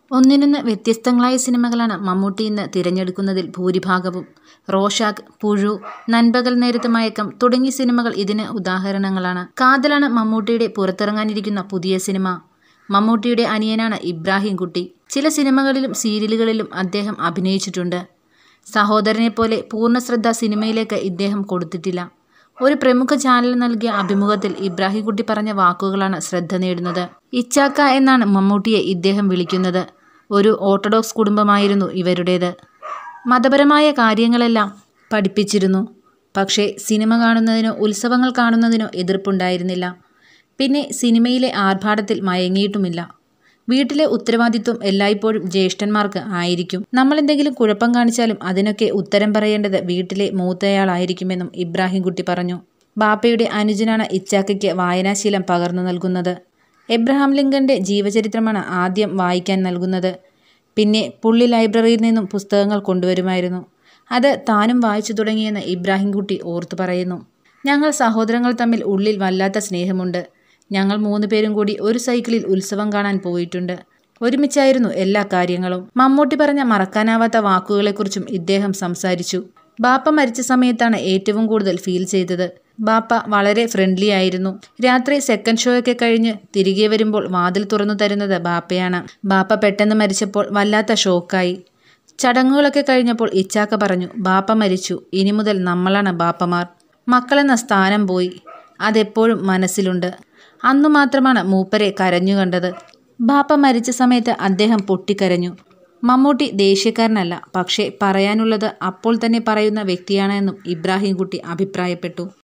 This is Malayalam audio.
ഒന്നിനൊന്ന് വ്യത്യസ്തങ്ങളായ സിനിമകളാണ് മമ്മൂട്ടി ഇന്ന് തിരഞ്ഞെടുക്കുന്നതിൽ ഭൂരിഭാഗവും റോഷാക്ക് പുഴു നൻപകൽ നേരത്ത് മയക്കം തുടങ്ങിയ സിനിമകൾ ഇതിന് ഉദാഹരണങ്ങളാണ് കാതലാണ് മമ്മൂട്ടിയുടെ പുറത്തിറങ്ങാനിരിക്കുന്ന പുതിയ സിനിമ മമ്മൂട്ടിയുടെ അനിയനാണ് ഇബ്രാഹിം കുട്ടി ചില സിനിമകളിലും സീരിയലുകളിലും അദ്ദേഹം അഭിനയിച്ചിട്ടുണ്ട് സഹോദരനെ പോലെ പൂർണ്ണശ്രദ്ധ സിനിമയിലേക്ക് ഇദ്ദേഹം കൊടുത്തിട്ടില്ല ഒരു പ്രമുഖ ചാനൽ നൽകിയ അഭിമുഖത്തിൽ ഇബ്രാഹിം കുട്ടി പറഞ്ഞ വാക്കുകളാണ് ശ്രദ്ധ നേടുന്നത് ഇച്ചാക്ക എന്നാണ് മമ്മൂട്ടിയെ ഇദ്ദേഹം വിളിക്കുന്നത് ഒരു ഓർത്തഡോക്സ് കുടുംബമായിരുന്നു ഇവരുടേത് മതപരമായ കാര്യങ്ങളെല്ലാം പഠിപ്പിച്ചിരുന്നു പക്ഷേ സിനിമ കാണുന്നതിനോ ഉത്സവങ്ങൾ കാണുന്നതിനോ എതിർപ്പുണ്ടായിരുന്നില്ല പിന്നെ സിനിമയിലെ ആർഭാടത്തിൽ മയങ്ങിയിട്ടുമില്ല വീട്ടിലെ ഉത്തരവാദിത്വം എല്ലായ്പ്പോഴും ജ്യേഷ്ഠന്മാർക്ക് ആയിരിക്കും നമ്മൾ എന്തെങ്കിലും കുഴപ്പം കാണിച്ചാലും അതിനൊക്കെ ഉത്തരം പറയേണ്ടത് വീട്ടിലെ മൂത്തയാളായിരിക്കുമെന്നും ഇബ്രാഹിം കുട്ടി പറഞ്ഞു ബാപ്പയുടെ അനുജനാണ് ഇച്ചാക്കയ്ക്ക് വായനാശീലം പകർന്നു നൽകുന്നത് എബ്രഹാം ലിങ്കന്റെ ജീവചരിത്രമാണ് ആദ്യം വായിക്കാൻ നൽകുന്നത് പിന്നെ പുള്ളി ലൈബ്രറിയിൽ നിന്നും പുസ്തകങ്ങൾ കൊണ്ടുവരുമായിരുന്നു അത് താനും വായിച്ചു തുടങ്ങിയെന്ന് ഇബ്രാഹിം കുട്ടി ഓർത്തു പറയുന്നു ഞങ്ങൾ സഹോദരങ്ങൾ തമ്മിൽ ഉള്ളിൽ വല്ലാത്ത സ്നേഹമുണ്ട് ഞങ്ങൾ മൂന്ന് പേരും കൂടി ഒരു സൈക്കിളിൽ ഉത്സവം കാണാൻ പോയിട്ടുണ്ട് ഒരുമിച്ചായിരുന്നു എല്ലാ കാര്യങ്ങളും മമ്മൂട്ടി പറഞ്ഞ മറക്കാനാവാത്ത വാക്കുകളെക്കുറിച്ചും ഇദ്ദേഹം സംസാരിച്ചു ബാപ്പ മരിച്ച സമയത്താണ് ഏറ്റവും കൂടുതൽ ഫീൽ ചെയ്തത് ബാപ്പ വളരെ ഫ്രണ്ട്ലി ആയിരുന്നു രാത്രി സെക്കൻഡ് ഷോ ഒക്കെ കഴിഞ്ഞ് തിരികെ വരുമ്പോൾ വാതിൽ തുറന്നു തരുന്നത് ബാപ്പയാണ് ബാപ്പ പെട്ടെന്ന് മരിച്ചപ്പോൾ വല്ലാത്ത ഷോക്കായി ചടങ്ങുകളൊക്കെ കഴിഞ്ഞപ്പോൾ ഇച്ചാക്ക പറഞ്ഞു ബാപ്പ മരിച്ചു ഇനി മുതൽ നമ്മളാണ് ബാപ്പമാർ മക്കളെന്ന സ്ഥാനം പോയി അതെപ്പോഴും മനസ്സിലുണ്ട് അന്നു മാത്രമാണ് മൂപ്പരെ കരഞ്ഞു കണ്ടത് ബാപ്പ മരിച്ച സമയത്ത് അദ്ദേഹം പൊട്ടിക്കരഞ്ഞു മമ്മൂട്ടി ദേഷ്യക്കാരനല്ല പക്ഷേ പറയാനുള്ളത് അപ്പോൾ തന്നെ പറയുന്ന വ്യക്തിയാണ് എന്നും ഇബ്രാഹിം കുട്ടി അഭിപ്രായപ്പെട്ടു